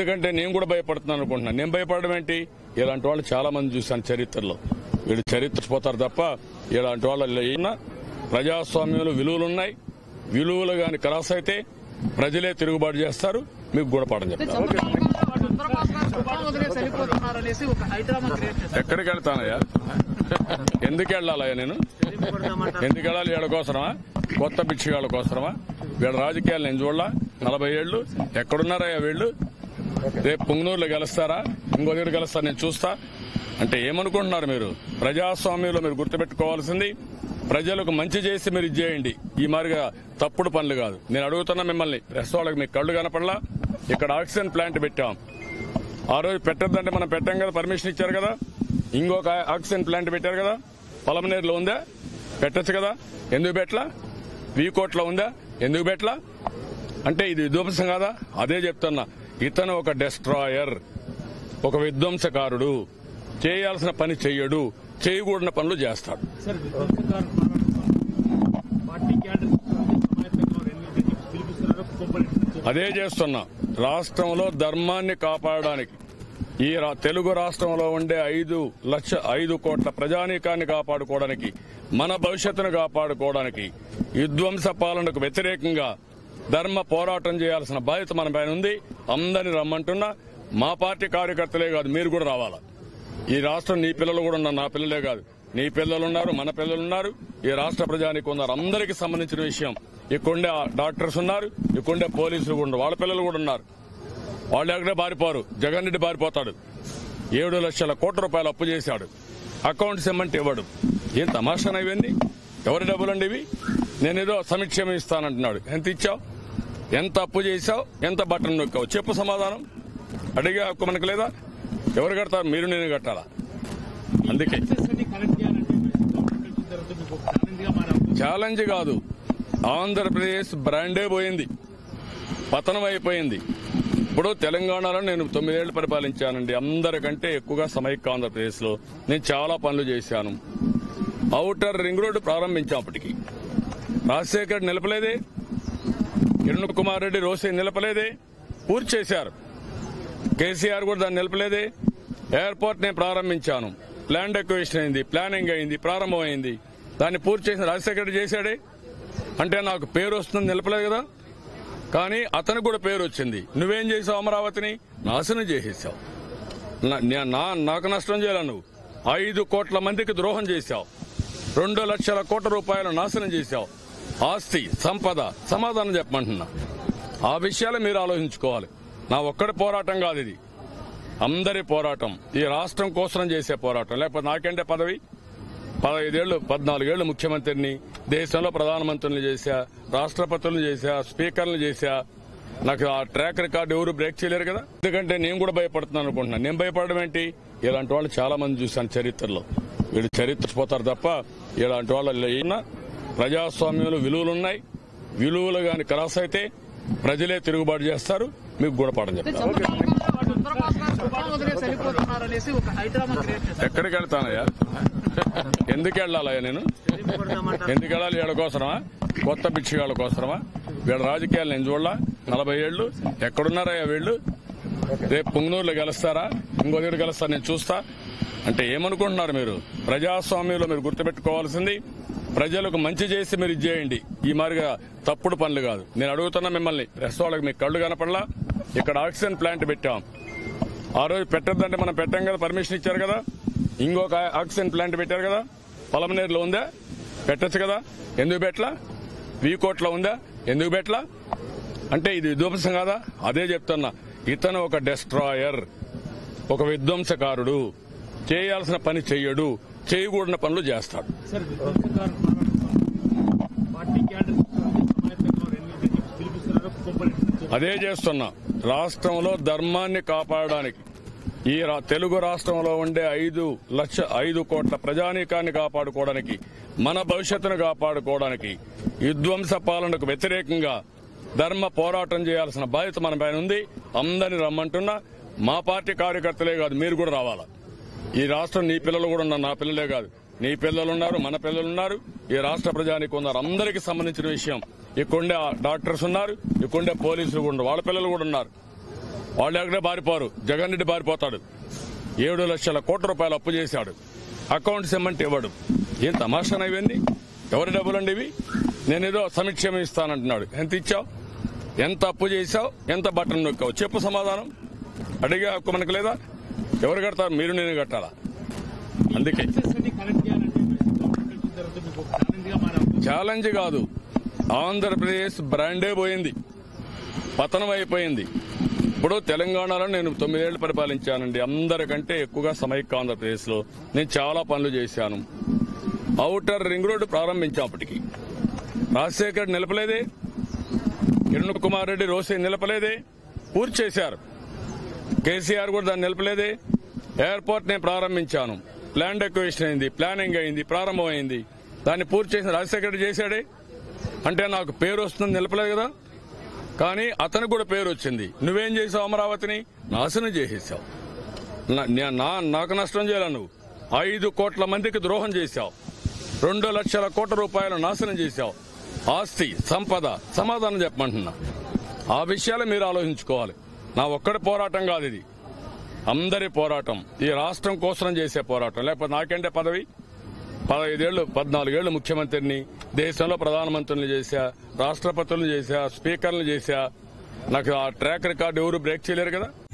ఎందుకంటే నేను కూడా భయపడుతున్నాను అనుకుంటున్నాను నేను భయపడడం ఏంటి ఇలాంటి వాళ్ళు చాలా మంది చూశాను చరిత్రలో వీళ్ళు చరిత్ర పోతారు తప్ప ఇలాంటి వాళ్ళు ఏమన్నా ప్రజాస్వామ్యంలో విలువలు ఉన్నాయి విలువలు గాని క్రాస్ అయితే ప్రజలే తిరుగుబాటు చేస్తారు మీకు గుణపాఠం చెప్తారు చంద్రబాబు గారు తుఫాన్ వదిలేసి వెళ్ళిపోతున్నారు అనేసి ఒక హైడ్రామా క్రియేట్ చేశారు ఎక్కడికి వెళ్తానయ్యా ఎందుకు వెళ్ళాలయ్యా నేను ఎందుకు వెళ్ళాలి వీళ్ళ కోసమా కొత్త బిచ్చిగాళ్ళ కోసమా వీళ్ళ రాజకీయాలు నేను చూడలా నలభై ఏళ్ళు ఎక్కడున్నారయ్యా వీళ్ళు రేపు పుంగనూరులో గెలుస్తారా ఇంకో దగ్గర గెలుస్తారా నేను చూస్తా అంటే ఏమనుకుంటున్నారు మీరు ప్రజాస్వామ్యంలో మీరు గుర్తుపెట్టుకోవాల్సింది ప్రజలకు మంచి చేసి మీరు ఇది చేయండి ఈ మాదిరిగా తప్పుడు పనులు కాదు నేను అడుగుతున్నా మిమ్మల్ని ప్రెస్ వాళ్ళకి మీకు కళ్ళు కనపడలా ఇక్కడ ఆక్సిజన్ ప్లాంట్ పెట్టాం ఆ రోజు పెట్టొద్దంటే మనం పెట్టాం కదా పర్మిషన్ ఇచ్చారు కదా ఇంకొక ఆక్సిజన్ ప్లాంట్ పెట్టారు కదా పొలమనేరులో ఉందా పెట్టచ్చు కదా ఎందుకు పెట్టలా వీకోట్లో ఉందా ఎందుకు పెట్టలా అంటే ఇది విధ్వంసం కాదా అదే చెప్తున్నా ఇతను ఒక డెస్ట్రాయర్ ఒక విధ్వంసకారుడు చేయాల్సిన పని చెయ్యడు చేయకూడని పనులు చేస్తాడు సార్ విధ్వంసకారు పార్టీ క్యాడర్ సమాయత్తంగా రెండు పిలిపిస్తున్నారు కోపడి అదే చేస్తున్నా రాష్ట్రంలో ధర్మాన్ని కాపాడడానికి ఈ రా- తెలుగు రాష్ట్రంలో ఉండే ఐదు లక్ష ఐదు కోట్ల ప్రజానీకాన్ని కాపాడుకోవడానికి మన భవిష్యత్తును కాపాడుకోవడానికి విధ్వంస పాలనకు వ్యతిరేకంగా ధర్మ పోరాటం చేయాల్సిన బాధ్యత మన పైన ఉంది అందరిని రమ్మంటున్నా మా పార్టీ కార్యకర్తలే కాదు మీరు కూడా రావాలా ఈ రాష్ట్రం నీ పిల్లలు కూడా ఉన్నారు నా పిల్లలే కాదు నీ పిల్లలు ఉన్నారు మన పిల్లలు ఉన్నారు ఈ రాష్ట్ర ప్రజానికి ఉన్నారు అందరికీ సంబంధించిన విషయం ఇక్కడుండే డాక్టర్స్ ఉన్నారు ఇక్కడుండే పోలీసులు కూడా ఉన్నారు వాళ్ళ పిల్లలు కూడా ఉన్నారు వాళ్ళు ఎక్కడే బారిపోరు జగన్ రెడ్డి బారిపోతాడు ఏడు లక్షల కోట్ల రూపాయలు అప్పు చేశాడు అకౌంట్స్ ఇమ్మంటే ఇవ్వడు ఏం తమాషానా ఇవన్నీ ఎవరి డబ్బులండి ఇవి నేనేదో సమిక్షేమం ఇస్తానంటున్నాడు ఎంత ఇచ్చావు ఎంత అప్పు చేశావు ఎంత బట్టన్ నొక్కావు చెప్పు సమాధానం అడిగే హక్కు మనకు లేదా ఎవరు కడతారు మీరు నేను కట్టాలా అందుకే అన్ని కనెక్ట్ చేయాలంటే గవర్నమెంట్ వచ్చిన తర్వాత మీకు ఒక ఛాలెంజ్ గా మారే ఛాలెంజ్ కాదు ఆంధ్రప్రదేశ్ బ్రాండే పోయింది పతనం అయిపోయింది ఇప్పుడు తెలంగాణలో నేను తొమ్మిదేళ్లు పరిపాలించానండి అందరికంటే ఎక్కువగా సమైక్య ఆంధ్రప్రదేశ్ లో నేను చాలా పనులు చేశాను ఔటర్ రింగ్ రోడ్డు ప్రారంభించాం అప్పటికి రాజశేఖర్ నిలపలేదే కిరణ్ కుమార్ రెడ్డి రోసే నిలపలేదే పూర్తి చేశారు కేసీఆర్ కూడా దాన్ని నిలపలేదే ఎయిర్పోర్ట్ నేను ప్రారంభించాను ల్యాండ్ ఎక్వేషన్ అయింది ప్లానింగ్ అయింది ప్రారంభమైంది దాన్ని పూర్తి చేసిన రాజశేఖర రెడ్డి చేశాడే అంటే నాకు పేరు వస్తుంది నిలపలేదు కదా కానీ అతనికి కూడా పేరు వచ్చింది నువ్వేం చేసావు అమరావతిని నాశనం చేసేసావు నా- నే- నా నాకు నష్టం చేయాలి నువ్వు ఐదు కోట్ల మందికి ద్రోహం చేశావు రెండు లక్షల కోట్ల రూపాయలు నాశనం చేశావు ఆస్తి సంపద సమాధానం చెప్పమంటున్నా ఆ విషయాలు మీరు ఆలోచించుకోవాలి నా ఒక్కడి పోరాటం కాదు ఇది అందరి పోరాటం ఈ రాష్ట్రం కోసం చేసే పోరాటం లేకపోతే నాకంటే పదవి పదహైదేళ్లు పద్నాలుగేళ్లు ముఖ్యమంత్రిని దేశంలో ప్రధానమంత్రులు చేశా రాష్ట్రపతులను చేశా స్పీకర్లు చేశా నాకు ఆ ట్రాక్ రికార్డు ఎవరు బ్రేక్ చేయలేరు కదా ఎందుకంటే నేను కూడా భయపడుతున్నాను అనుకుంటున్నాను నేను భయపడడం ఏంటి ఇలాంటి వాళ్ళు చాలా మంది చూశాను చరిత్రలో వీళ్ళు చరిత్ర పోతారు తప్ప ఇలాంటి వాళ్ళు ఏమన్నా ప్రజాస్వామ్యంలో విలువలు ఉన్నాయి విలువలు గాని క్రాస్ అయితే ప్రజలే తిరుగుబాటు చేస్తారు మీకు గుణపాఠం చెప్తారు చంద్రబాబు గారు తుఫాన్ వదిలేసి వెళ్ళిపోతున్నారు అనేసి ఒక హైడ్రామా క్రియేట్ చేశారు ఎక్కడికి వెళ్తానయ్యా ఎందుకు వెళ్ళాలయ్యా నేను ఎందుకు వెళ్ళాలి వీళ్ళ కోసమా కొత్త బిచ్చిగాళ్ళ కోసమా వీళ్ళ రాజకీయాలు నేను చూడలా నలభై ఏళ్ళు ఎక్కడున్నారయ్యా వీళ్ళు రేపు పుంగనూరులో గెలుస్తారా ఇంకో దగ్గర గెలుస్తారా నేను చూస్తా అంటే ఏమనుకుంటున్నారు మీరు ప్రజాస్వామ్యంలో మీరు గుర్తుపెట్టుకోవాల్సింది ప్రజలకు మంచి చేసి మీరు ఇది చేయండి ఈ మాదిరిగా తప్పుడు పనులు కాదు నేను అడుగుతున్నా మిమ్మల్ని ప్రెస్ వాళ్ళకి మీకు కళ్ళు కనపడలా ఇక్కడ ఆక్సిజన్ ప్లాంట్ పెట్టాం ఆ రోజు పెట్టొద్దంటే మనం పెట్టాం కదా పర్మిషన్ ఇచ్చారు కదా ఇంకొక ఆక్సిజన్ ప్లాంట్ పెట్టారు కదా పొలమనేరులో ఉందా పెట్టచ్చు కదా ఎందుకు పెట్టలా వీకోట్లో ఉందా ఎందుకు పెట్టలా అంటే ఇది విధ్వంసం కాదా అదే చెప్తున్నా ఇతను ఒక డెస్ట్రాయర్ ఒక విధ్వంసకారుడు చేయాల్సిన పని చెయ్యడు చేయకూడని పనులు చేస్తాడు సార్ విధ్వంసకారు పార్టీ క్యాడర్ సమాయత్తంగా రెండు పిలిపిస్తున్నారు కోపడి అదే చేస్తున్నా రాష్ట్రంలో ధర్మాన్ని కాపాడడానికి ఈ రా- తెలుగు రాష్ట్రంలో ఉండే ఐదు లక్ష ఐదు కోట్ల ప్రజానీకాన్ని కాపాడుకోవడానికి మన భవిష్యత్తును కాపాడుకోవడానికి విధ్వంస పాలనకు వ్యతిరేకంగా ధర్మ పోరాటం చేయాల్సిన బాధ్యత మన పైన ఉంది అందరిని రమ్మంటున్నా మా పార్టీ కార్యకర్తలే కాదు మీరు కూడా రావాలా ఈ రాష్ట్రం నీ పిల్లలు కూడా ఉన్నారు నా పిల్లలే కాదు నీ పిల్లలు ఉన్నారు మన పిల్లలు ఉన్నారు ఈ రాష్ట్ర ప్రజానికి ఉన్నారు అందరికీ సంబంధించిన విషయం ఇక్కడుండే డాక్టర్స్ ఉన్నారు ఇక్కడుండే పోలీసులు కూడా ఉన్నారు వాళ్ళ పిల్లలు కూడా ఉన్నారు వాళ్ళు ఎక్కడే బారిపోరు జగన్ రెడ్డి బారిపోతాడు ఏడు లక్షల కోట్ల రూపాయలు అప్పు చేశాడు అకౌంట్స్ ఇమ్మంటే ఇవ్వడు ఏం తమాషానా ఇవన్నీ ఎవరి డబ్బులండి ఇవి నేనేదో సమీక్ష ఇస్తానంటున్నాడు ఎంత ఇచ్చావు ఎంత అప్పు చేశావు ఎంత బట్టన్ నొక్కావు చెప్పు సమాధానం అడిగే హక్కు మనకు లేదా ఎవరు కడతారు మీరు నేను కట్టాలా అందుకే సెన్సెస్ అన్ని కరెక్ట్ చేయాలంటే గవర్నమెంట్ వచ్చిన తర్వాత మీకు ఒక ఛాలెంజ్ గా మారే అవకాశం ఛాలెంజ్ కాదు ఆంధ్రప్రదేశ్ బ్రాండే పోయింది పతనం అయిపోయింది ఇప్పుడు తెలంగాణలో నేను తొమ్మిదేళ్లు పరిపాలించానండి అందరికంటే ఎక్కువగా సమైక్య ఆంధ్రప్రదేశ్ లో నేను చాలా పనులు చేశాను ఔటర్ రింగ్ రోడ్డు ప్రారంభించాం అప్పటికి రాజశేఖర్ నిలపలేదే కిరణ్ కుమార్ రెడ్డి రోసే నిలపలేదే పూర్తి చేశారు కేసీఆర్ కూడా దాన్ని నిలపలేదే ఎయిర్పోర్ట్ నేను ప్రారంభించాను ప్లాన్ డెకరేషన్ అయింది ప్లానింగ్ అయింది ప్రారంభమైంది దాన్ని పూర్తి చేసిన రాజశేఖర రెడ్డి చేశాడే అంటే నాకు పేరు వస్తుంది నిలపలేదు కదా కానీ అతనికి కూడా పేరు వచ్చింది నువ్వేం చేసావు అమరావతిని నాశనం చేసేసావు నా- నే- నా నాకు నష్టం చేయాలి నువ్వు ఐదు కోట్ల మందికి ద్రోహం చేశావు రెండు లక్షల కోట్ల రూపాయలు నాశనం చేశావు ఆస్తి సంపద సమాధానం చెప్పమంటున్నా ఆ విషయాలు మీరు ఆలోచించుకోవాలి నా ఒక్కడి పోరాటం కాదు ఇది అందరి పోరాటం ఈ రాష్ట్రం కోసం చేసే పోరాటం లేకపోతే నాకంటే పదవి పదహైదేళ్లు పద్నాలుగేళ్లు ముఖ్యమంత్రిని దేశంలో ప్రధానమంత్రులను చేశా రాష్ట్రపతులను చేశా స్పీకర్లను చేశా నాకు ఆ ట్రాక్ రికార్డు ఎవరు బ్రేక్ చేయలేరు కదా